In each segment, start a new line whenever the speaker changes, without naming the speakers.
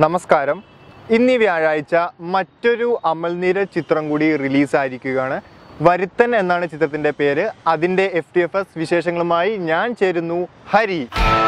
നമസ്കാരം ഇന്ന് ഈ വ്യാഴാഴ്ച മറ്റൊരു അമൽനീര ചിത്രം കൂടി റിലീസായിരിക്കുകയാണ് വരുത്തൻ എന്നാണ് ചിത്രത്തിന്റെ പേര് അതിന്റെ എഫ് ടി എഫ് എസ് വിശേഷങ്ങളുമായി ഞാൻ ചേരുന്നു ഹരി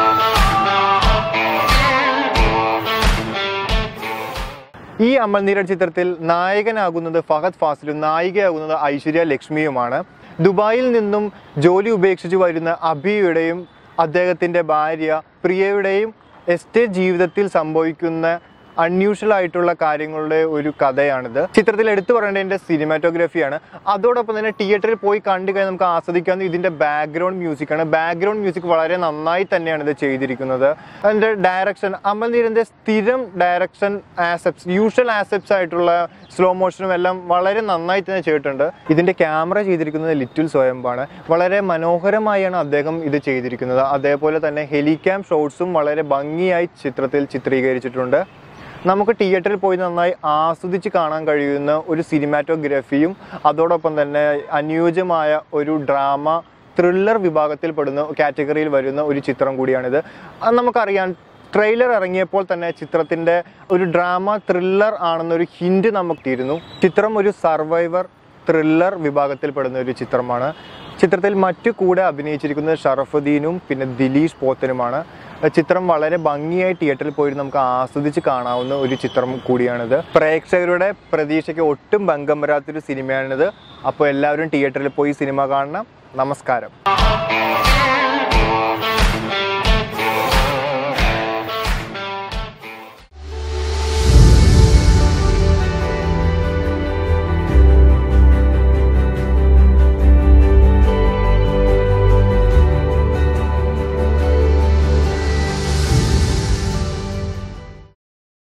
ഈ അമൽനീര ചിത്രത്തിൽ നായകനാകുന്നത് ഫഹദ് ഫാസിലും നായികയാകുന്നത് ഐശ്വര്യ ലക്ഷ്മിയുമാണ് ദുബായിൽ നിന്നും ജോലി ഉപേക്ഷിച്ച് വരുന്ന അഭിയുടെയും അദ്ദേഹത്തിൻ്റെ ഭാര്യ പ്രിയയുടെയും എസ്റ്റേറ്റ് ജീവിതത്തിൽ സംഭവിക്കുന്ന അൺയൂഷ്വൽ ആയിട്ടുള്ള കാര്യങ്ങളുടെ ഒരു കഥയാണിത് ചിത്രത്തിൽ എടുത്തു പറയേണ്ടതിൻ്റെ സിനിമാറ്റോഗ്രഫിയാണ് അതോടൊപ്പം തന്നെ തിയേറ്ററിൽ പോയി കണ്ടു കഴിഞ്ഞാൽ നമുക്ക് ആസ്വദിക്കാവുന്ന ഇതിൻ്റെ ബാക്ക്ഗ്രൗണ്ട് മ്യൂസിക്കാണ് ബാക്ക്ഗ്രൗണ്ട് മ്യൂസിക് വളരെ നന്നായി തന്നെയാണ് ഇത് ചെയ്തിരിക്കുന്നത് അതിൻ്റെ ഡയറക്ഷൻ അമൽനീരൻ്റെ സ്ഥിരം ഡയറക്ഷൻ ആസെപ്റ്റ്സ് യൂഷ്വൽ ആസെപ്റ്റ്സ് ആയിട്ടുള്ള സ്ലോ മോഷനും എല്ലാം വളരെ നന്നായി തന്നെ ചെയ്തിട്ടുണ്ട് ഇതിൻ്റെ ക്യാമറ ചെയ്തിരിക്കുന്നത് ലിറ്റിൽ സ്വയംബാണ് വളരെ മനോഹരമായാണ് അദ്ദേഹം ഇത് ചെയ്തിരിക്കുന്നത് അതേപോലെ തന്നെ ഹെലിക്യാം ഷോട്ട്സും വളരെ ഭംഗിയായി ചിത്രത്തിൽ ചിത്രീകരിച്ചിട്ടുണ്ട് നമുക്ക് തിയേറ്ററിൽ പോയി നന്നായി ആസ്വദിച്ച് കാണാൻ കഴിയുന്ന ഒരു സിനിമാറ്റോഗ്രഫിയും അതോടൊപ്പം തന്നെ അനുയോജ്യമായ ഒരു ഡ്രാമ ത്രില്ലർ വിഭാഗത്തിൽപ്പെടുന്ന കാറ്റഗറിയിൽ വരുന്ന ഒരു ചിത്രം കൂടിയാണിത് അത് നമുക്കറിയാം ട്രെയിലർ ഇറങ്ങിയപ്പോൾ തന്നെ ചിത്രത്തിൻ്റെ ഒരു ഡ്രാമ ത്രില്ലർ ആണെന്നൊരു ഹിൻഡ് നമുക്ക് കിട്ടിയിരുന്നു ചിത്രം ഒരു സർവൈവർ ത്രില്ലർ വിഭാഗത്തിൽപ്പെടുന്ന ഒരു ചിത്രമാണ് ചിത്രത്തിൽ മറ്റു കൂടെ അഭിനയിച്ചിരിക്കുന്നത് ഷറഫുദ്ദീനും പിന്നെ ദിലീഷ് പോത്തനുമാണ് ചിത്രം വളരെ ഭംഗിയായി തിയേറ്ററിൽ പോയി നമുക്ക് ആസ്വദിച്ച് കാണാവുന്ന ഒരു ചിത്രം കൂടിയാണിത് പ്രേക്ഷകരുടെ പ്രതീക്ഷയ്ക്ക് ഒട്ടും ഭംഗം വരാത്തൊരു സിനിമയാണിത് അപ്പോൾ എല്ലാവരും തിയേറ്ററിൽ പോയി സിനിമ കാണണം നമസ്കാരം